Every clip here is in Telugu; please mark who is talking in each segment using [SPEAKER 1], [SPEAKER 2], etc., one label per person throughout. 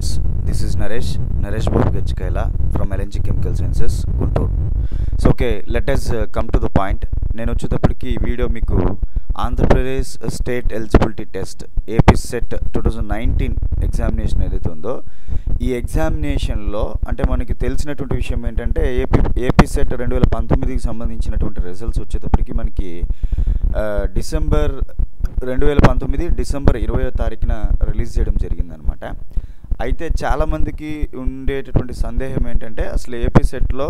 [SPEAKER 1] friends this is Naresh Naresh Babu Gachikaila from L N G chemical sciences Guntur so okay let's come to the point నేను వచ్చేటప్పటికి ఈ వీడియో మీకు Andhra Pradesh state eligibility test A P SET two thousand nineteen examination ఏదైతే ఉందో ఈ ఎగ్జామినేషన్లో అంటే మనకి తెలిసినటువంటి విషయం ఏంటంటే ఏపీ ఏపీ సెట్ రెండు వేల పంతొమ్మిదికి సంబంధించినటువంటి రిజల్ట్స్ వచ్చేటప్పటికి మనకి ఆ, డిసెంబర్ రెండు వేల పంతొమ్మిది డిసెంబర్ ఇరవయో తారీఖున రిలీజ్ చేయడం జరిగిందనమాట అయితే చాలామందికి ఉండేటటువంటి సందేహం ఏంటంటే అసలు ఏపీ సెట్లో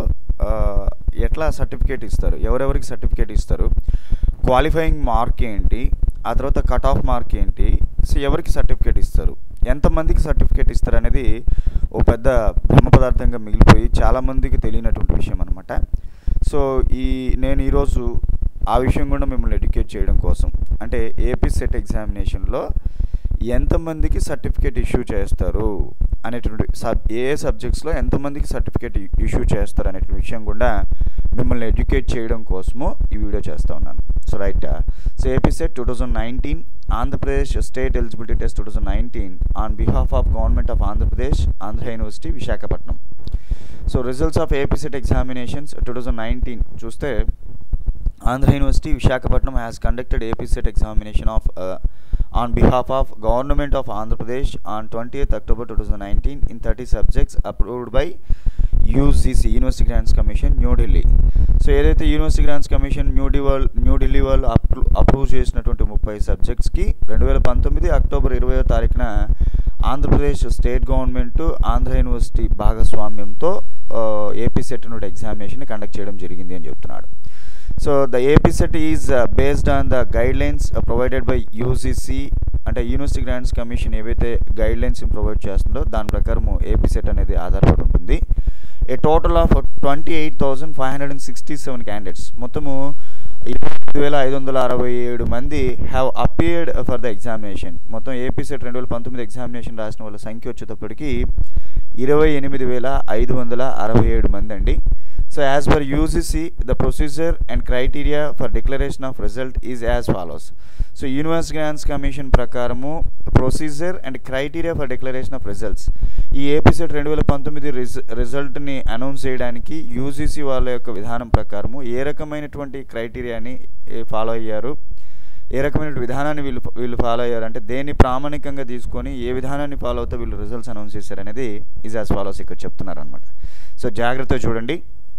[SPEAKER 1] ఎట్లా సర్టిఫికేట్ ఇస్తారు ఎవరెవరికి సర్టిఫికేట్ ఇస్తారు క్వాలిఫైయింగ్ మార్క్ ఏంటి ఆ తర్వాత కట్ ఆఫ్ మార్క్ ఏంటి సో ఎవరికి సర్టిఫికేట్ ఇస్తారు ఎంతమందికి సర్టిఫికేట్ ఇస్తారు అనేది ఓ పెద్ద బ్రహ్మ పదార్థంగా మిగిలిపోయి చాలామందికి తెలియనటువంటి విషయం అనమాట సో ఈ నేను ఈరోజు ఆ విషయం కూడా మిమ్మల్ని ఎడ్యుకేట్ చేయడం కోసం అంటే ఏపీ సెట్ ఎగ్జామినేషన్లో ఎంతమందికి సర్టిఫికేట్ ఇష్యూ చేస్తారు అనేటువంటి సబ్ ఏ సబ్జెక్ట్స్లో ఎంతమందికి సర్టిఫికేట్ ఇష్యూ చేస్తారు అనేటువంటి విషయం కూడా మిమ్మల్ని ఎడ్యుకేట్ చేయడం కోసము ఈ వీడియో చేస్తూ ఉన్నాను so right so A P SET two thousand nineteen Andhra Pradesh state eligibility test two thousand nineteen on behalf of government of Andhra Pradesh Andhra university Visakhapatnam so results of A P SET examinations two thousand nineteen చూస్తే Andhra University Visakhapatnam has conducted AP set examination of uh, on behalf of Government of Andhra Pradesh on 20th October 2019 in 30 subjects approved by U G C university grants commission New Delhi so ఏదైతే యూనివర్సిటీ గ్రాంట్స్ కమిషన్ న్యూఢి వాళ్ళు న్యూఢిల్లీ వాళ్ళు అప్రూ అప్రూవ్ చేసినటువంటి ముప్పై సబ్జెక్ట్స్కి రెండు వేల పంతొమ్మిది అక్టోబర్ ఇరవయో తారీఖున Andhra Pradesh state government Andhra university భాగస్వామ్యంతో ఏపీ సెట్ నుండి ఎగ్జామినేషన్ కండక్ట్ చేయడం జరిగింది అని చెప్తున్నాడు so the A P SET is based on the guide lines provided by U G C అంటే యూనివర్సిటీ గ్రాంట్స్ కమిషన్ ఏవైతే గైడ్ లైన్స్ ప్రొవైడ్ చేస్తుందో దాని ప్రకారం ఏపీ సెట్ అనేది ఆధారపడి ఉంటుంది a total of twenty eight thousand five hundred and sixty seven candidates మొత్తము ఇరవై ఐదు వేల ఐదు వందల అరవై ఏడు మంది have appeared for the examination మొత్తం ఏపీ సెట్ రెండు వేల పంతొమ్మిది ఎగ్జామినేషన్ రాసిన వాళ్ళ సంఖ్య వచ్చేటప్పటికి ఇరవై ఎనిమిది వేల ఐదు వందల అరవై ఏడు మంది అండి so as per U G C the procedure and criteria for declaration of result is as follows so university grants commission ప్రకారము procedure and criteria for declaration of results ఈ ఏపీసెట్ రెండు వేల పంతొమ్మిది రిజ రిజల్ట్ని అనౌన్స్ చేయడానికి యూజీసీ వాళ్ళ యొక్క విధానం ప్రకారము ఏ రకమైనటువంటి క్రైటీరియాని ఫాలో అయ్యారు ఏ రకమైన విధానాన్ని వీళ్ళు వీళ్ళు ఫాలో అయ్యారు అంటే దేన్ని ప్రామాణికంగా తీసుకొని ఏ విధానాన్ని ఫాలో అవుతూ వీళ్ళు రిజల్ట్స్ అనౌన్స్ చేశారు అనేది ఈజ్ యాజ్ ఫాలోస్ ఇక్కడ చెప్తున్నారు అనమాట సో జాగ్రత్తగా చూడండి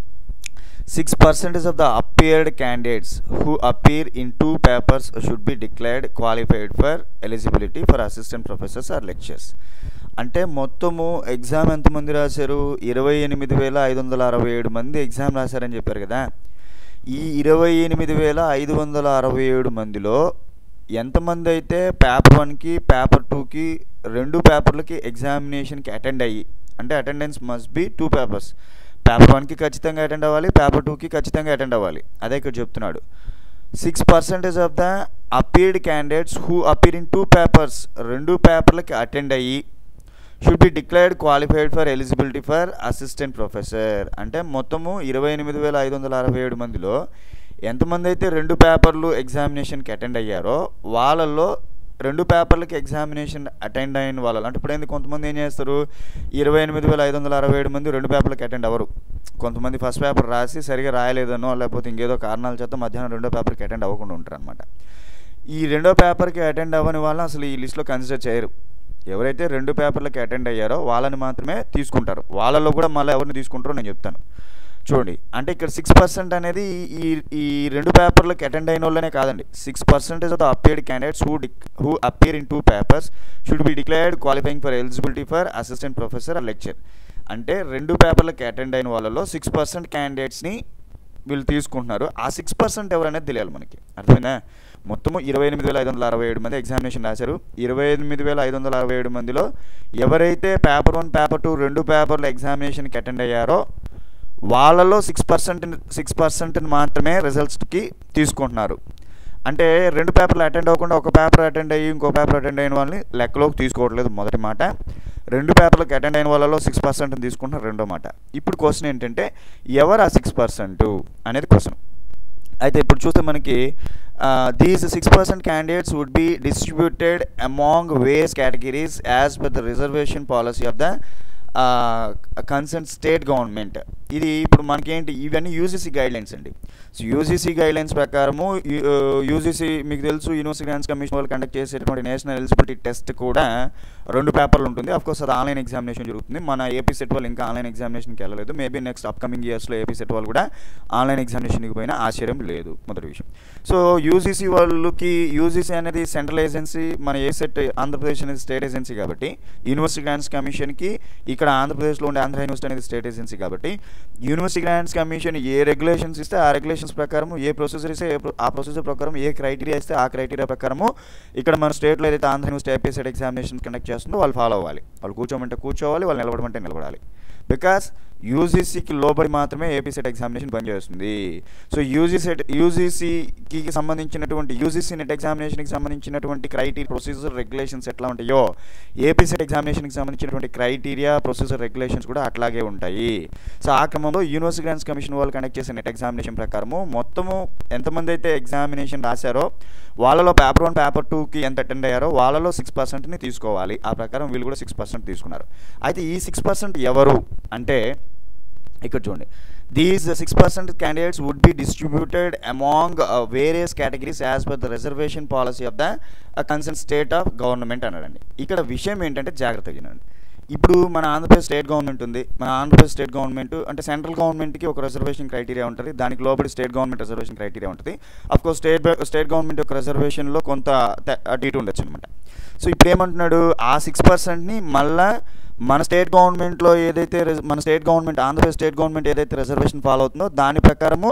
[SPEAKER 1] six percentage of the appeared candidates who appear in two papers should be declared qualified for eligibility for assistant professors or lectures అంటే మొత్తము ఎగ్జామ్ ఎంతమంది రాశారు ఇరవై ఎనిమిది వేల ఐదు వందల అరవై ఏడు మంది ఎగ్జామ్ రాశారని చెప్పారు కదా ఈ ఇరవై ఎనిమిది వేల ఐదు వందల అరవై ఏడు మందిలో ఎంతమంది అయితే పేపర్ వన్కి పేపర్ టూకి రెండు పేపర్లకి ఎగ్జామినేషన్కి అటెండ్ అయ్యి అంటే attendance must be two papers paper వన్కి ఖచ్చితంగా అటెండ్ అవ్వాలి పేపర్ టూకి ఖచ్చితంగా అటెండ్ అవ్వాలి అదే ఇక్కడ చెప్తున్నాడు six percentage of the appeared candidates who appear in two papers రెండు పేపర్లకి అటెండ్ అయ్యి should be declared qualified for eligibility for assistant professor అంటే మొత్తము ఇరవై ఎనిమిది వేల ఐదు వందల అరవై ఏడు మందిలో ఎంతమంది అయితే రెండు పేపర్లు ఎగ్జామినేషన్కి అటెండ్ అయ్యారో వాళ్ళల్లో రెండు పేపర్లకి ఎగ్జామినేషన్ అటెండ్ అయిన వాళ్ళు అంటే ఇప్పుడు ఏంది కొంతమంది ఏం చేస్తారు ఇరవై ఎనిమిది వేల ఐదు వందల అరవై ఏడు మంది రెండు పేపర్లకి అటెండ్ అవ్వరు కొంతమంది ఫస్ట్ పేపర్ రాసి సరిగా రాయలేదనో లేకపోతే ఇంకేదో కారణాల చేత మధ్యాహ్నం రెండో పేపర్కి అటెండ్ అవ్వకుండా ఉంటారు అనమాట ఈ రెండో పేపర్కి అటెండ్ అవ్వని వాళ్ళు అసలు ఈ లిస్ట్లో కన్సిడర్ చేయరు ఎవరైతే రెండు పేపర్లకి అటెండ్ అయ్యారో వాళ్ళని మాత్రమే తీసుకుంటారు వాళ్ళలో కూడా మళ్ళీ ఎవరిని తీసుకుంటారో నేను చెప్తాను చూడండి అంటే ఇక్కడ సిక్స్ పర్సెంట్ అనేది ఈ ఈ రెండు పేపర్లకు అటెండ్ అయిన వాళ్ళనే కాదండి six percentage of the appeared candidates who డిక్ who appear in two papers should be declared qualifying for eligibility for assistant professor or lecturer అంటే రెండు పేపర్లకి అటెండ్ అయిన వాళ్ళలో సిక్స్ పర్సెంట్ క్యాండిడేట్స్ని వీళ్ళు తీసుకుంటున్నారు ఆ సిక్స్ పర్సెంట్ ఎవరనేది తెలియాలి మనకి అర్థమైందా మొత్తము ఇరవై ఎనిమిది వేల ఐదు వందల అరవై ఏడు మంది ఎగ్జామినేషన్ రాశారు ఇరవై ఎనిమిది వేల ఐదు వందల అరవై ఏడు మందిలో ఎవరైతే పేపర్ వన్ పేపర్ టూ రెండు పేపర్ల ఎగ్జామినేషన్కి అటెండ్ అయ్యారో వాళ్ళలో సిక్స్ పర్సెంట్ సిక్స్ పర్సెంట్ మాత్రమే రిజల్ట్స్కి తీసుకుంటున్నారు అంటే రెండు పేపర్లు అటెండ్ అవ్వకుండా ఒక పేపర్ అటెండ్ అయ్యి ఇంకో పేపర్ అటెండ్ అయిన వాళ్ళని లెక్కలోకి తీసుకోవట్లేదు మొదటి మాట రెండు పేపర్లకు అటెండ్ అయిన వాళ్ళలో సిక్స్ పర్సెంట్ తీసుకుంటున్నారు రెండో మాట ఇప్పుడు క్వశ్చన్ ఏంటంటే ఎవరు ఆ సిక్స్ పర్సెంట్ అనేది క్వశ్చన్ అయితే ఇప్పుడు చూస్తే మనకి these six percent candidates would be distributed among various categories as per the reservation policy of the concern state government ఇది ఇప్పుడు మనకేంటి ఇవన్నీ యూజీసీ గైడ్లైన్స్ అండి సో యూజీసీ గైడ్లైన్స్ ప్రకారము యూజీసీ మీకు తెలుసు యూనివర్సిటీ గ్రాంట్స్ కమిషన్ వాళ్ళు కండక్ట్ చేసేటువంటి నేషనల్ ఎలిజిబిలిటీ టెస్ట్ కూడా రెండు పేపర్లు ఉంటుంది కోర్స్ అది ఆన్లైన్ ఎగ్జామినేషన్ జరుగుతుంది మన ఏపీ సెట్ వాళ్ళు ఇంకా ఆన్లైన్ ఎగ్జామినేషన్కి వెళ్ళలేదు మేబీ నెక్స్ట్ అప్కమింగ్ ఇయర్స్లో ఏపీ సెట్ వాళ్ళు కూడా ఆన్లైన్ ఎగ్జామినేషన్కి పోయినా ఆశ్చర్యం లేదు మొదటి విషయం సో యూజీసీ వాళ్ళకి యూజీసీ అనేది సెంట్రల్ ఏజెన్సీ మన ఏ సెట్ ఆంధ్రప్రదేశ్ అనేది స్టేట్ ఏజెన్సీ కాబట్టి యూనివర్సిటీ గ్రాంట్స్ కమిషన్కి ఇక్కడ ఆంధ్రప్రదేశ్లో ఉండే ఆంధ్ర యూనివర్సిటీ అనేది స్టేట్ ఏజెన్సీ కాబట్టి యూనివర్సిటీ గ్రాంట్స్ కమిషన్ ఏ రెగ్యులేషన్స్ ఇస్తే ఆ రెగ్యులేషన్స్ ప్రకారం ఏ ప్రొసీజర్ ఇస్తే ఆ ప్రొసీజర్ ప్రకారం ఏ క్రైటీరియా ఇస్తే ఆ క్రైటీరియా ప్రకారము ఇక్కడ మన స్టేట్లో ఏదైతే ఆంధ్ర యూనివర్సిటీ ఐపీఎస్ఎడ్ ఎగ్జామినేషన్ కండక్ట్ చేస్తుందో వాళ్ళు ఫాలో అవ్వాలి వాళ్ళు కూర్చోమంటే కూర్చోవాలి వాళ్ళు నిలబడమంటే నిలబడాలి బికాస్ యూజీసీకి లోబడి మాత్రమే ఏపీ సెట్ ఎగ్జామినేషన్ పనిచేస్తుంది సో యూజీ సెట్ యూజీసీకి సంబంధించినటువంటి యూజీసీ నెట్ ఎగ్జామినేషన్కి సంబంధించినటువంటి క్రైటీరియా ప్రొసీజర్ రెగ్యులేషన్స్ ఎట్లా ఉంటాయో ఏపీ సెట్ ఎగ్జామినేషన్కి సంబంధించినటువంటి క్రైటీరియా ప్రొసీజర్ రెగ్యులేషన్స్ కూడా అట్లాగే ఉంటాయి సో ఆ క్రమంలో యూనివర్సిటీ గ్రాంట్స్ కమిషన్ వాళ్ళు కండక్ట్ చేసే నెట్ ఎగ్జామినేషన్ ప్రకారము మొత్తము ఎంతమంది అయితే ఎగ్జామినేషన్ రాశారో వాళ్ళలో పేపర్ వన్ పేపర్ టూకి ఎంత అటెండ్ అయ్యారో వాళ్ళలో సిక్స్ పర్సెంట్ని తీసుకోవాలి ఆ ప్రకారం వీళ్ళు కూడా సిక్స్ పర్సెంట్ తీసుకున్నారు అయితే ఈ సిక్స్ పర్సెంట్ ఎవరు అంటే ఇక్కడ చూడండి these six percent candidates would be distributed among various categories as per the reservation policy of the concern state of government అన్నాడండి ఇక్కడ విషయం ఏంటంటే జాగ్రత్త వినండి ఇప్పుడు మన ఆంధ్రప్రదేశ్ స్టేట్ గవర్నమెంట్ ఉంది మన ఆంధ్రప్రదేశ్ స్టేట్ గవర్నమెంట్ అంటే సెంట్రల్ గవర్నమెంట్కి ఒక రిజర్వేషన్ క్రైటీరియా ఉంటుంది దానికి లోబడి స్టేట్ గవర్నమెంట్ రిజర్వేషన్ క్రైటీరియా ఉంటుంది అఫ్కోర్స్ స్టేట్ స్టేట్ గవర్నమెంట్ యొక్క రిజర్వేషన్లో కొంత అటు ఇటు ఉండొచ్చు అనమాట సో ఇప్పుడు ఏమంటున్నాడు ఆ సిక్స్ పర్సెంట్ని మళ్ళా మన స్టేట్ గవర్నమెంట్లో ఏదైతే మన state government Andhra Pradesh state government ఏదైతే రిజర్వేషన్ ఫాలో అవుతుందో దాని ప్రకారము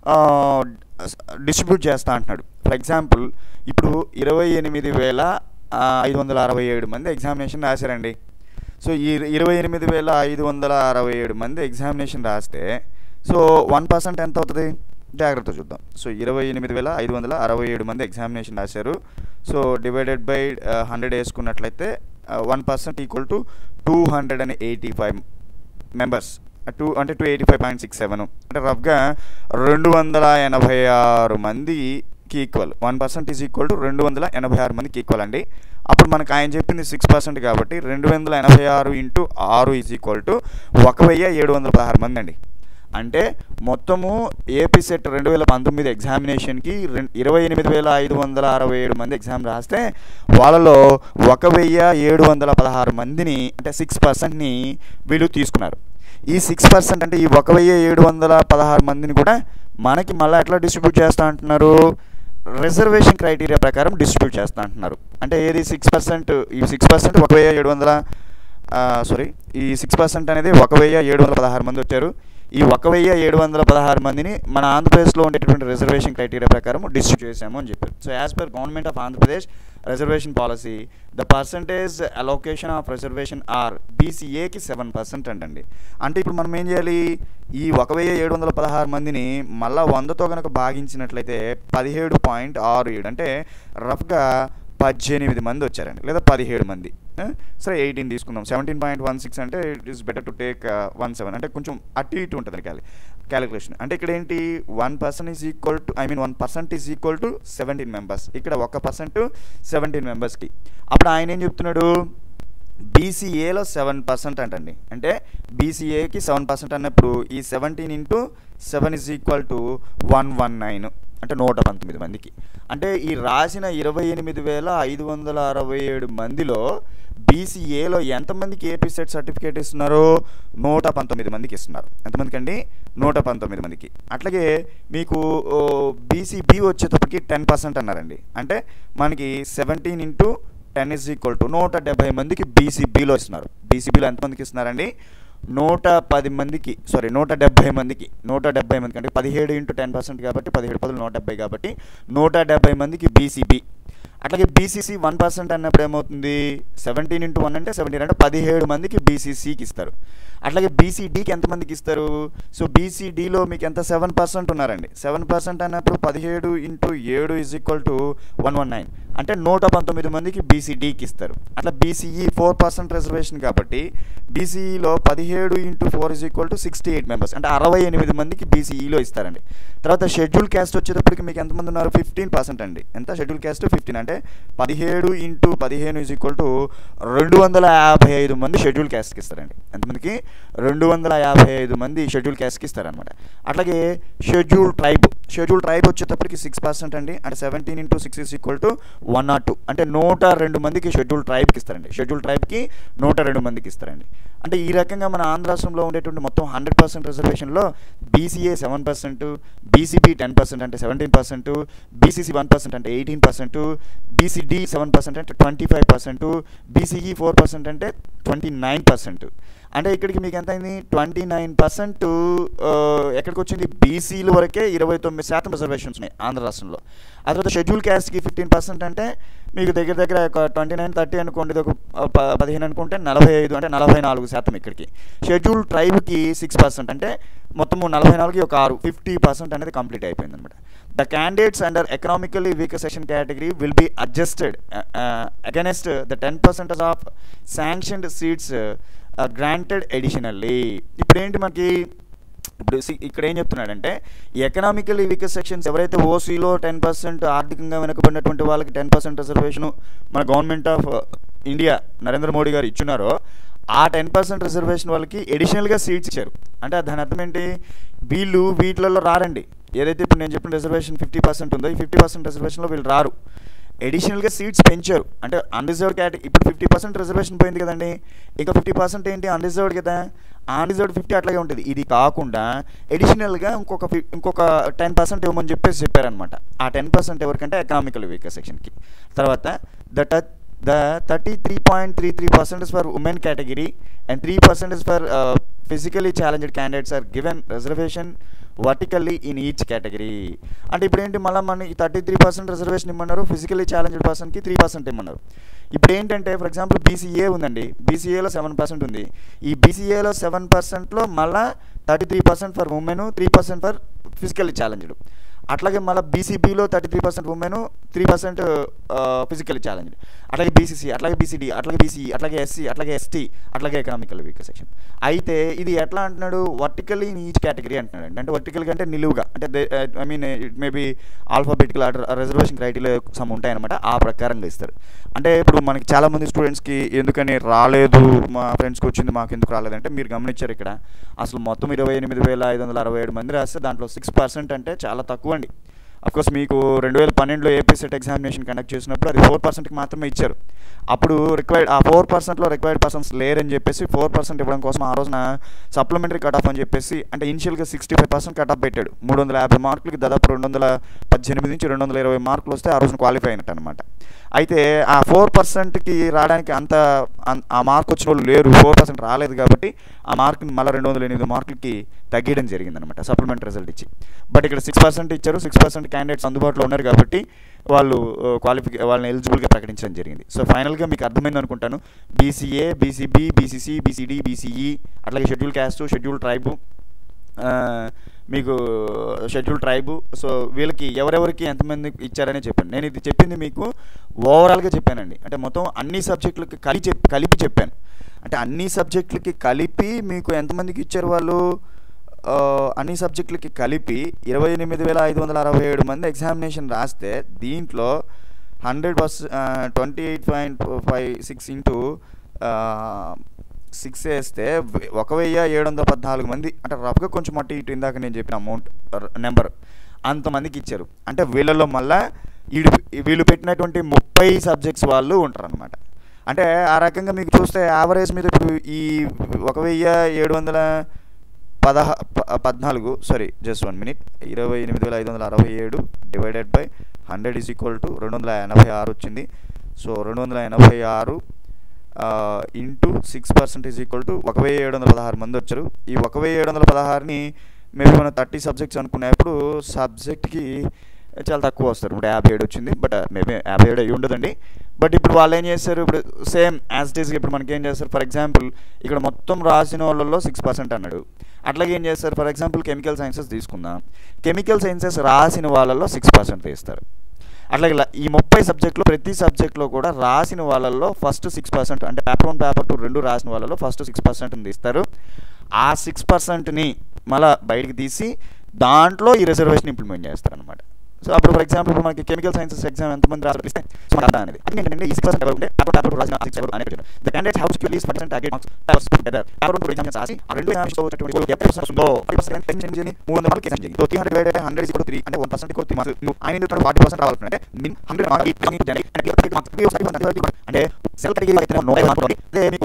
[SPEAKER 1] డిస్ట్రిబ్యూట్ చేస్తా అంటున్నాడు ఫర్ ఎగ్జాంపుల్ ఇప్పుడు ఇరవై ఎనిమిది వేల ఐదు వందల అరవై ఏడు మంది ఎగ్జామినేషన్ రాశారండి సో ఈ ఇరవై ఎనిమిది వేల ఐదు వందల అరవై ఏడు మంది ఎగ్జామినేషన్ రాస్తే సో వన్ పర్సెంట్ ఎంత అవుతుంది జాగ్రత్త చూద్దాం సో ఇరవై ఎనిమిది వేల ఐదు వందల అరవై ఏడు మంది ఎగ్జామినేషన్ రాశారు సో డివైడెడ్ బై హండ్రెడ్ వేసుకున్నట్లయితే one percent equal to two hundred and eighty five members two అంటే two eighty five point six seven అంటే రఫ్గా రెండు వందల ఎనభై ఆరు మందికి equal one percent is equal to రెండు వందల ఎనభై ఆరు మందికి ఈక్వల్ అండి అప్పుడు మనకు ఆయన చెప్పింది సిక్స్ పర్సెంట్ కాబట్టి రెండు వందల ఎనభై ఆరు ఇంటూ ఆరు ఈజ్ ఈక్వల్ టు ఒక వెయ్యి ఏడు వందల పదహారు మంది అండి అంటే మొత్తము ఏపీ సెట్ రెండు వేల పంతొమ్మిది ఎగ్జామినేషన్కి ఇరవై ఎనిమిది వేల ఐదు వందల అరవై ఏడు మంది ఎగ్జామ్ రాస్తే వాళ్ళలో ఒక వెయ్యి ఏడు వందల పదహారు మందిని అంటే సిక్స్ పర్సెంట్ని వీళ్ళు తీసుకున్నారు ఈ సిక్స్ పర్సెంట్ అంటే ఈ ఒక వెయ్యి ఏడు వందల పదహారు మందిని కూడా మనకి మళ్ళీ ఎట్లా డిస్ట్రిబ్యూట్ చేస్తా అంటున్నారు రిజర్వేషన్ క్రైటీరియా ప్రకారం డిస్ట్రిబ్యూట్ చేస్తా అంటున్నారు అంటే ఏది సిక్స్ పర్సెంట్ ఈ సిక్స్ పర్సెంట్ ఒక వెయ్యి ఏడు వందల సారీ ఈ సిక్స్ పర్సెంట్ అనేది ఒక వెయ్యి ఏడు వందల పదహారు మంది వచ్చారు ఈ ఒక వెయ్యి ఏడు వందల పదహారు మందిని మన ఆంధ్రప్రదేశ్లో ఉండేటువంటి రిజర్వేషన్ క్రైటీరియా ప్రకారం డిస్ట్రిబ్యూట్ చేశాము అని చెప్పారు so as per government of Andhra Pradesh reservation policy the percentage allocation of reservation are బీసీఏకి సెవెన్ పర్సెంట్ అంటండి అంటే ఇప్పుడు మనం ఏం చేయాలి ఈ ఒక వెయ్యి ఏడు వందల పదహారు మందిని మళ్ళీ వందతో కనుక భాగించినట్లయితే పదిహేడు పాయింట్ ఆరు ఏడు అంటే రఫ్గా పద్దెనిమిది మంది వచ్చారండి లేదా పదిహేడు మంది సరే ఎయిటీన్ తీసుకుందాం సెవెంటీన్ పాయింట్ వన్ సిక్స్ అంటే it is better to take one seven అంటే కొంచెం అటు ఇటు ఉంటుంది క్యాలి క్యాలిక్యులేషన్ అంటే ఇక్కడ ఏంటి one person is equal to I mean one percent is equal to seventeen members ఇక్కడ ఒక పర్సెంట్ సెవెంటీన్ మెంబర్స్కి అప్పుడు ఆయన ఏం చెప్తున్నాడు బీసీఏలో సెవెన్ పర్సెంట్ అంటండి అంటే బీసీఏకి సెవెన్ పర్సెంట్ అన్నప్పుడు ఈ seventeen into seven is equal to one one nine అంటే నూట పంతొమ్మిది మందికి అంటే ఈ రాసిన ఇరవై ఎనిమిది వేల ఐదు వందల అరవై ఏడు మందిలో బీసీఏలో ఎంతమందికి ఏపీ సెట్ సర్టిఫికేట్ ఇస్తున్నారు నూట పంతొమ్మిది మందికి ఇస్తున్నారు ఎంతమందికి అండి నూట పంతొమ్మిది మందికి అట్లాగే మీకు బీసీబీ వచ్చేటప్పటికి టెన్ పర్సెంట్ అన్నారండి అంటే మనకి seventeen into ten is equal to నూట డెబ్బై మందికి బీసీబీలో ఇస్తున్నారు బీసీబీలో ఎంతమందికి ఇస్తున్నారండి నూట పది మందికి సారీ నూట డెబ్బై మందికి నూట డెబ్బై మందికి అంటే పదిహేడు ఇంటూ టెన్ పర్సెంట్ కాబట్టి పదిహేడు పదులు నూట డెబ్బై కాబట్టి నూట డెబ్బై మందికి బీసీబీ అట్లాగే బీసీసీ వన్ పర్సెంట్ అన్నప్పుడు ఏమవుతుంది సెవెంటీన్ ఇంటూ వన్ అంటే సెవెంటీన్ అంటే పదిహేడు మందికి బీసీసీకి ఇస్తారు అట్లాగే బీసీడీకి ఎంతమందికి ఇస్తారు సో బీసీడీలో మీకు ఎంత సెవెన్ పర్సెంట్ ఉన్నారండి సెవెన్ పర్సెంట్ అన్నప్పుడు పదిహేడు ఇంటూ ఏడు is equal to one one nine అంటే నూట పంతొమ్మిది మందికి బీసీడీకి ఇస్తారు అట్లా బీసీఈ ఫోర్ పర్సెంట్ రిజర్వేషన్ కాబట్టి బీసీఈలో పదిహేడు into four is equal to sixty eight members అంటే అరవై ఎనిమిది మందికి బీసీఈలో ఇస్తారండి తర్వాత షెడ్యూల్ క్యాస్ట్ వచ్చేటప్పటికి మీకు ఎంతమంది ఉన్నారు ఫిఫ్టీన్ పర్సెంట్ అండి ఎంత షెడ్యూల్ క్యాస్ట్ ఫిఫ్టీన్ అంటే పదిహేడు ఇంటూ పదిహేను ఇస్ ఈక్వల్ టు రెండు వందల యాభై ఐదు మంది షెడ్యూల్ క్యాస్ట్కి ఇస్తారండి ఎంతమందికి రెండు వందల యాభై ఐదు మంది షెడ్యూల్ క్యాస్ట్కి ఇస్తారనమాట అట్లాగే షెడ్యూల్ ట్రైబ్ షెడ్యూల్ ట్రైబ్ వచ్చేటప్పటికి సిక్స్ పర్సెంట్ అండి అంటే seventeen into six is equal to one naught two అంటే నూట రెండు మందికి షెడ్యూల్ ట్రైబ్కి ఇస్తారండి షెడ్యూల్ ట్రైబ్కి నూట రెండు మందికి ఇస్తారండి అంటే ఈ రకంగా మన ఆంధ్ర రాష్ట్రంలో ఉండేటువంటి మొత్తం హండ్రెడ్ పర్సెంట్ రిజర్వేషన్లో BCA seven percent BCB ten percent అంటే seventeen percent BCC one percent అంటే eighteen percent BCD seven percent అంటే twenty five percent BCE four percent అంటే ట్వంటీ నైన్ పర్సెంట్ అంటే ఇక్కడికి మీకు ఎంత అయింది ట్వంటీ నైన్ పర్సెంట్ ఎక్కడికి వచ్చింది బీసీల వరకే ఇరవై తొమ్మిది శాతం రిజర్వేషన్స్ ఉన్నాయి ఆంధ్ర రాష్ట్రంలో ఆ తర్వాత షెడ్యూల్ క్యాస్ట్కి ఫిఫ్టీన్ పర్సెంట్ అంటే మీకు దగ్గర దగ్గర ఒక ట్వంటీ నైన్ థర్టీ అనుకోండి ఇది ఒక ప- పదిహేను అనుకుంటే నలభై ఐదు అంటే నలభై నాలుగు శాతం ఇక్కడికి షెడ్యూల్ ట్రైబ్కి సిక్స్ పర్సెంట్ అంటే మొత్తము నలభై నాలుగు ఒక ఆరు ఫిఫ్టీ పర్సెంట్ అనేది కంప్లీట్ అయిపోయింది అనమాట the candidates under economically weaker section category will be adjusted against the ten percentage of sanctioned seats granted additionally ఇప్పుడు ఏంటి మనకి ఇప్పుడు సి- ఇక్కడ ఏం చెప్తున్నాడంటే ఎకనామికల్ వీకర్ సెక్షన్స్ ఎవరైతే ఓసీలో టెన్ పర్సెంట్ ఆర్థికంగా వెనుకబడినటువంటి వాళ్ళకి టెన్ పర్సెంట్ రిజర్వేషన్ మన government of India Narendra Modi గారు ఇచ్చున్నారో ఆ టెన్ పర్సెంట్ రిజర్వేషన్ వాళ్ళకి ఎడిషనల్గా సీట్స్ ఇచ్చారు అంటే దాని అర్థం ఏంటి వీళ్ళు వీటిలలో రారండి ఏదైతే ఇప్పుడు నేను చెప్పిన రిజర్వేషన్ ఫిఫ్టీ పర్సెంట్ ఉందో ఈ ఫిఫ్టీ పర్సెంట్ రిజర్వేషన్లో వీళ్ళు రారు ఎడిషనల్గా సీట్స్ పెంచారు అంటే అన్రిజర్వ్డ్ కేటగిరీ ఇప్పుడు ఫిఫ్టీ పర్సెంట్ రిజర్వేషన్ పోయింది కదండి ఇంకా ఫిఫ్టీ పర్సెంట్ ఏంటి అన్రిజర్వ్డ్ కదా అన్రిజర్వ్డ్ ఫిఫ్టీ అట్లాగే ఉంటుంది ఇది కాకుండా ఎడిషనల్గా ఇంకొక ఫి- ఇంకొక టెన్ పర్సెంట్ ఇవ్వమని చెప్పేసి చెప్పారనమాట ఆ టెన్ పర్సెంట్ ఎవరికంటే ఎకనామికల్ వీకర్ సెక్షన్కి తర్వాత the touch the thirty three point three three percentage for women category and three percentage for physically challenged candidates are given reservation vertically in each category అంటే ఇప్పుడు ఏంటి మళ్ళీ మనకి థర్టీ త్రీ పర్సెంట్ రిజర్వేషన్ ఇమ్మన్నారు ఫిజికలీ ఛాలెంజ్డ్ పర్సన్కి త్రీ పర్సెంట్ ఇమ్మన్నారు ఇప్పుడు ఏంటంటే ఫర్ ఎగ్జాంపుల్ బీసీఏ ఉందండి బీసీఏలో సెవెన్ పర్సెంట్ ఉంది ఈ బీసీఏలో సెవెన్ పర్సెంట్లో మళ్ళీ thirty three percent for women three percent for physically challenged అట్లాగే మళ్ళీ బీసీబీలో thirty three percent women three percent physically challenge అట్లాగే బీసీసీ అట్లాగే బీసీడీ అట్లాగే బీసీ అట్లాగే ఎస్సీ అట్లాగే ఎస్టీ అట్లాగే ఎకనామికల్ వీకర్ సెక్షన్ అయితే ఇది ఎట్లా అంటున్నాడు వర్టికల్లీ ఇన్ ఈచ్ కేటగిరీ అంటున్నాడు అంటే వర్టికల్గా అంటే నిలువుగా అంటే I mean it maybe alphabetical order reservation criteria some ఉంటాయన్నమాట ఆ ప్రకారంగా ఇస్తారు అంటే ఇప్పుడు మనకి చాలా మంది స్టూడెంట్స్కి ఎందుకని రాలేదు మా ఫ్రెండ్స్కి వచ్చింది మాకు ఎందుకు రాలేదంటే మీరు గమనించారు ఇక్కడ అసలు మొత్తం ఇరవై ఎనిమిది వేల ఐదు వందల అరవై ఏడు మంది రాస్తే దాంట్లో సిక్స్ పర్సెంట్ అంటే చాలా తక్కువ అండి అఫ్కోర్స్ మీకు రెండు వేల పన్నెండులో ఏపీ సెట్ ఎగ్జామినేషన్ కండక్ట్ చేసినప్పుడు అది ఫోర్ పర్సెంట్కి మాత్రమే ఇచ్చారు అప్పుడు రిక్వైర్డ్ ఆ ఫోర్ పర్సెంట్లో రిక్వైర్డ్ పర్సన్స్ లేరని చెప్పేసి ఫోర్ పర్సెంట్ ఇవ్వడం కోసం ఆ రోజున సప్లిమెంటరీ కట్ ఆఫ్ అని చెప్పేసి అంటే ఇనిషియల్గా sixty five percent cut off పెట్టాడు మూడు వందల యాభై మార్కులకి దాదాపు రెండు వందల పద్దెనిమిది నుంచి రెండు వందల ఇరవై మార్కులు వస్తే ఆ రోజున క్వాలిఫై అయినట్టు అనమాట అయితే ఆ ఫోర్ పర్సెంట్కి రావడానికి అంత అన్- ఆ మార్క్ వచ్చిన వాళ్ళు లేరు ఫోర్ పర్సెంట్ రాలేదు కాబట్టి ఆ మార్క్ని మళ్ళీ రెండు వందల ఎనిమిది మార్కులకి తగ్గడం జరిగిందనమాట సప్లిమెంట్ రిజల్ట్ ఇచ్చి బట్ ఇక్కడ సిక్స్ పర్సెంట్ ఇచ్చారు సిక్స్ పర్సెంట్ క్యాండిడేట్స్ అందుబాటులో ఉన్నారు కాబట్టి వాళ్ళు క్వాలిఫికే వాళ్ళని ఎలిజిబుల్గా ప్రకటించడం జరిగింది సో ఫైనల్గా మీకు అర్థమైంది అనుకుంటాను BCA BCB BCC BCD BCE అట్లాగే షెడ్యూల్ క్యాస్ట్ షెడ్యూల్ ట్రైబు ఆ, మీకు షెడ్యూల్ ట్రైబు సో వీళ్ళకి ఎవరెవరికి ఎంతమంది ఇచ్చారని చెప్పాను నేను ఇది చెప్పింది మీకు ఓవరాల్గా చెప్పానండి అంటే మొత్తం అన్ని సబ్జెక్టులకి కలిపి చెప్ కలిపి చెప్పాను అంటే అన్ని సబ్జెక్టులకి కలిపి మీకు ఎంతమందికి ఇచ్చారు వాళ్ళు ఆ, అన్ని సబ్జెక్టులకి కలిపి ఇరవై ఎనిమిది వేల ఐదు వందల అరవై ఏడు మంది ఎగ్జామినేషన్ రాస్తే దీంట్లో hundred per twenty eight point five six into six వేస్తే వె- ఒక వెయ్యి ఏడు వందల పద్నాలుగు మంది అంటే రఫ్గా కొంచెం అటు ఇటు ఇందాక నేను చెప్పిన అమౌంట్ నెంబర్ అంతమందికి ఇచ్చారు అంటే వీళ్ళలో మళ్ళా వీడు వీళ్ళు పెట్టినటువంటి ముప్పై సబ్జెక్ట్స్ వాళ్ళు ఉంటారు అనమాట అంటే ఆ రకంగా మీకు చూస్తే యావరేజ్ మీద ఇప్పుడు ఈ ఒక వెయ్యి ఏడు వందల పదహ ప- పద్నాలుగు సారీ జస్ట్ వన్ మినిట్ ఇరవై ఎనిమిది వేల ఐదు వందల అరవై ఏడు divided by hundred is equal to రెండు వందల ఎనభై ఆరు వచ్చింది సో రెండు వందల ఎనభై ఆరు into six percent is equal to ఒక వెయ్యి ఏడు వందల పదహారు మంది వచ్చారు ఈ ఒక వెయ్యి ఏడు వందల పదహారుని మేబీ మనం థర్టీ సబ్జెక్ట్స్ అనుకున్నప్పుడు సబ్జెక్ట్కి చాలా తక్కువ వస్తారు ఇప్పుడు యాభై ఏడు వచ్చింది బట్ మేబీ యాభై ఏడు అయ్యి ఉండదండి బట్ ఇప్పుడు వాళ్ళు ఏం చేస్తారు ఇప్పుడు సేమ్ యాజ్ ఇట్ ఈస్గా ఇప్పుడు మనకి ఏం చేస్తారు ఫర్ ఎగ్జాంపుల్ ఇక్కడ మొత్తం రాసిన వాళ్ళలో సిక్స్ పర్సెంట్ అన్నాడు అట్లాగే ఏం చేస్తారు ఫర్ ఎగ్జాంపుల్ కెమికల్ సైన్సెస్ తీసుకుందాం కెమికల్ సైన్సెస్ రాసిన వాళ్ళలో సిక్స్ పర్సెంట్ వేస్తారు అట్లాగే ఇలా ఈ ముప్పై సబ్జెక్టులో ప్రతి సబ్జెక్ట్లో కూడా రాసిన వాళ్ళల్లో ఫస్ట్ సిక్స్ పర్సెంట్ అంటే పేపర్ వన్ పేపర్ టూ రెండు రాసిన వాళ్ళలో ఫస్ట్ సిక్స్ పర్సెంట్ ఇస్తారు ఆ సిక్స్ పర్సెంట్ని మళ్ళీ బయటికి తీసి దాంట్లో ఈ రిజర్వేషన్ ఇంప్లిమెంట్ చేస్తారు అనమాట సో అప్పుడు ఫర్ ఎగ్జాంపుల్ ఇప్పుడు మనకి కెమికల్ సైన్సెస్ ఎగ్జామ్ ఎంతమంది రాసిస్తే సో మనకు అర్థం అనేది అది ఏంటంటే ఈ సిక్స్ పర్సెంట్ ఎవరు ఉంటే పేపర్ పేపర్ రాసిన సిక్స్ ఎవరు అనేది ద క్యాండిడేట్ హౌస్ క్యూలీస్ percent target marks papers together paper one exam రాసి ఆ రెండు ఎగ్జామ్స్ వచ్చేటువంటి ఎప్పుడు పర్సెంట్ వస్తుందో ఫైవ్ పర్సెంట్ టెన్ చేయండి మూడు వందల మార్కులు కేసు చేయండి three hundred divided hundred is three అంటే వన్ పర్సెంట్ త్రీ మార్క్స్ నువ్వు ఆయన ఎందుకు ఫార్టీ పర్సెంట్ రావాలంటే మిన్ హండ్రెడ్ మార్క్స్ అంటే సెల్ కేటగిరీ అయితే నూట ఐదు మార్కులు అదే మీకు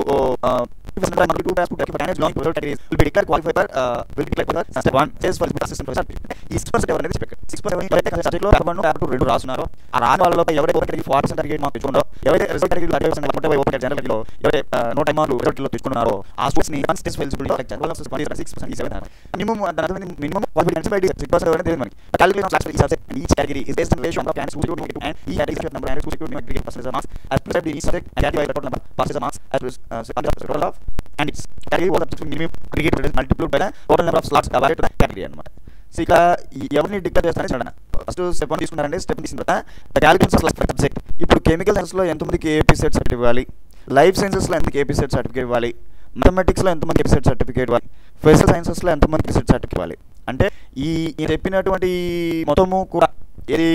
[SPEAKER 1] two class two candidates long project categories will be declare qualify for will declare for step 1 sales for assistant professor ఈ 6% ఎవరైతే చెప్పారు 6% ఎవరైతే సబ్జెక్ట్ లో పేపర్ 1 పేపర్ 2 రెండు రాస్తున్నారో ఆ రాని వాళ్ళలో ఎవరైతే ఓపెన్ కేటగిరీ 40% టార్గెట్ మార్క్స్ తెచ్చుకున్నారో ఎవరైతే రిజల్ట్ కేటగిరీ 30% అనుకుంటే ఓపెన్ జనరల్ కేటగిరీలో ఎవరైతే నూట ఐదు మార్కులు రిజల్ట్ లో తెచ్చుకున్నారో ఆ స్టూడెంట్స్ ని one stage eligibility like general of 6% ఈ 7 మినిమం దాని అర్థం మినిమం క్వాలిఫికేషన్ బై 6% ఎవరైతే తెలియదు మనకి calculation of class subject each category is based on ratio of candidates who to and ఈ category number and who to aggregate percentage marks as prescribed in each subject and category by total number passes marks as uh, total of and its category was subject minimum aggregate multiplied by the total number of slots awarded to the category అన్నమాట సో ఇక ఎవరిని డిక్లేర్ చేస్తారని చూడండి ఫస్ట్ స్టెప్ వన్ తీసుకున్నారంటే స్టెప్ తీసుకున్న తర్వాత క్యాలిక్యులేషన్ ఆఫ్ సబ్జెక్ట్ ఇప్పుడు కెమికల్ సైన్స్లో ఎంతమందికి ఏపీ సెట్ సర్టిఫికేట్ ఇవ్వాలి లైఫ్ సైన్సెస్లో ఎంతమందికి ఏపీ సెట్ సర్టిఫికేట్ ఇవ్వాలి మ్యాథమెటిక్స్లో ఎంతమంది ఏపీ సెట్ సర్టిఫికేట్ ఇవ్వాలి ఫిజికల్ సైన్సెస్లో ఎంతమంది సెట్ సర్టిఫికేట్ ఇవ్వాలి అంటే ఈ ఈ చెప్పినటువంటి మొత్తము కూడా ఏది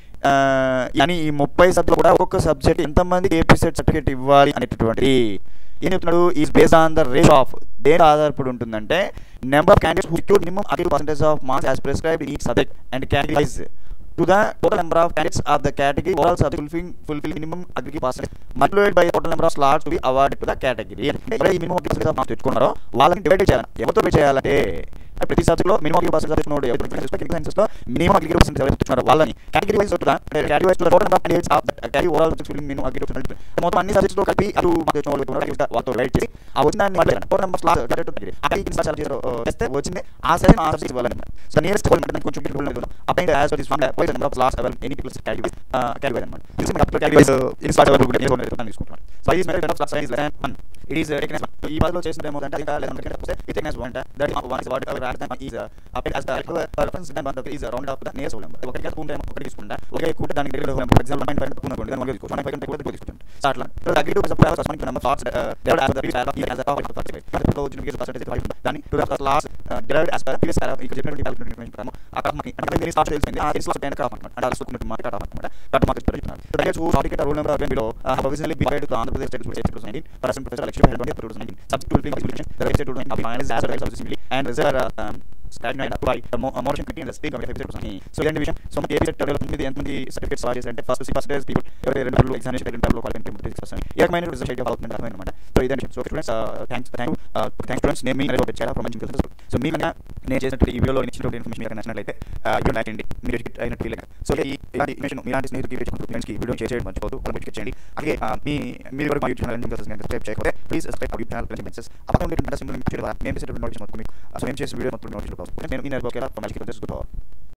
[SPEAKER 1] అని ఈ ముప్పై సబ్జెక్ట్ కూడా ఒక్కొక్క సబ్జెక్ట్ ఎంతమందికి ఏపీ సెట్ సర్టిఫికేట్ ఇవ్వాలి అనేటటువంటి ఏం చెప్తున్నాడు is based on the rate of దేని ఆధారపడి ఉంటుందంటే number of candidates who secured minimum agree percentage of marks as prescribed in each subject and categorize to the total number of candidates of the category overall subject fulfilling fulfill minimum aggregate percentage multiplied by the total number of slots to be awarded to the category అంటే ఎవరైతే ఈ minimum aggregate percentage of marks తెచ్చుకున్నారో వాళ్ళని డివైడ్ చేయాలి ఎవరితో డివైడ్ చేయాలంటే ప్రతి సబ్జెక్ట్లో మినిమం అగ్రిగేట్ పర్సెంటేజ్ తెచ్చుకున్నాడు ఎవరు కెమికల్ సైన్సెస్లో మినిమం అగ్రిగేట్ పర్సెంటేజ్ ఎవరైతే తెచ్చుకున్నారో వాళ్ళని category wise to category wise to total number of candidates of category overall subject filling minimum aggregate percentage మొత్తం అన్ని సబ్జెక్ట్స్లో కలిపి అటు మాకు తెచ్చిన వాళ్ళు తెచ్చుకున్నారు వాళ్ళతో డివైడ్ చేసి ఆ వచ్చిన దాన్ని మాట్లాడారు total number slot dated to category అక్కడ ఇన్స్టాల్ చార్జ్ చేశారు చేస్తే వచ్చింది ఆ సైజ్ ఆ సబ్జెక్ట్ వాళ్ళని సో నియరెస్ట్ గోల్ అంటే కొంచెం bit goal appoint as this fund పోయిన number of slots avail any peoples categories category అన్నమాట దిస్ మనకి అప్లై కేటగిరీస్ ఇన్స్టాల్ అవైల్ కూడా నేను తీసుకుంటున్నాను సో ఈ method of slots size less than 1 it is taken as ఈ పదలో చేసిన ఏమో అంటే ఇంకా లెస్ దెన్ వస్తే it taken as 1 that is one is whatever rather than is apply as the reference then one is round up the nearest whole number ఒకటి కాదు పూర్తి ఒకటి తీసుకుంటా ఒకే కూట దానికి దగ్గర హోల్ నెంబర్ ఎగ్జాంపుల్ 9 5 అనుకోండి దాన్ని ఒకటి తీసుకో 9 5 కంటే ఎక్కువ తీసుకుంటాం సో అట్లా so agree to suppose first number thoughts develop as the previous paragraph here as a top of the first so జిన్ పర్సెంటేజ్ ఫైవ్ దాన్ని to the last develop as per previous paragraph ఇక్కడ చెప్పినటువంటి క్యాలిక్యులేషన్ ఇన్ఫర్మేషన్ ప్రకారం అక్కడ మనకి అంటే మీరు స్టార్ట్ తెలిసింది ఆ స్లాట్ పైన కావాలి అంటే ఆ స్లాట్ మనకి కట్ అన్నమాట కట్ మార్క్స్ పెరుగుతున్నారు సో దట్ ఇస్ హూ సార్టికేట్ rule number below have originally been provided to Andhra Pradesh State School State 19 present professor election held on 2019 subject to the execution the website to the finalized as a result of assembly and reserve uh, stagnant by the motion committee and the state committee of so ఇలాంటి విషయం సో మనకి ఏపీ సెట్ డెవలప్మెంట్ మీద ఎంతమంది సర్టిఫికేట్స్ సార్ చేశారంటే ఫస్ట్ సిక్స్ పర్సెంటేజ్ పీపుల్ ఎవరైతే రెండు రోజులు ఎగ్జామినేషన్ రెండు రోజులు క్వాలిఫై సిక్స్ పర్సెంట్ ఏ రకమైన రిజల్ట్ అయితే అవుతుంది అర్థమైందన్నమాట సో ఇదే so students thanks thank thanks students నేను మీ నరేష్ వచ్చారా ఫ్రమ్ మంచి సో మీ కన్నా నేను చేసినటువంటి ఈ వీడియోలో ఇచ్చినటువంటి ఇన్ఫర్మేషన్ మీకు నచ్చినట్లయితే వీడియో లైక్ చేయండి మీరు ఎడ్యుకేట్ అయినట్టు ఫీల్ సో ఈ ఇలాంటి ఇన్ఫర్మేషన్ మీలాంటి స్నేహితులకి వేసుకుంటూ ఫ్రెండ్స్కి వీడియో షేర్ చేయడం మర్చిపోదు వాళ్ళు ఎడ్యుకేట్ చేయండి అలాగే మీ మీరు ఎవరు మా యూట్యూబ్ ఛానల్ సబ్స్క్రైబ్ చేయకపోతే ప్లీజ్ సబ్స్క్రైబ్ యూట్యూబ్ ఛానల్ మెన్సెస్ అక్కడ ఉండేటువంటి సింపుల్ మీకు మేము చేసే వీడియో మొత్తం మీకు సో మేము చేసే వీడియో మొత్తం నోటిఫికేషన్ నేను ఈ నెల ఫ్రమ్ మంచి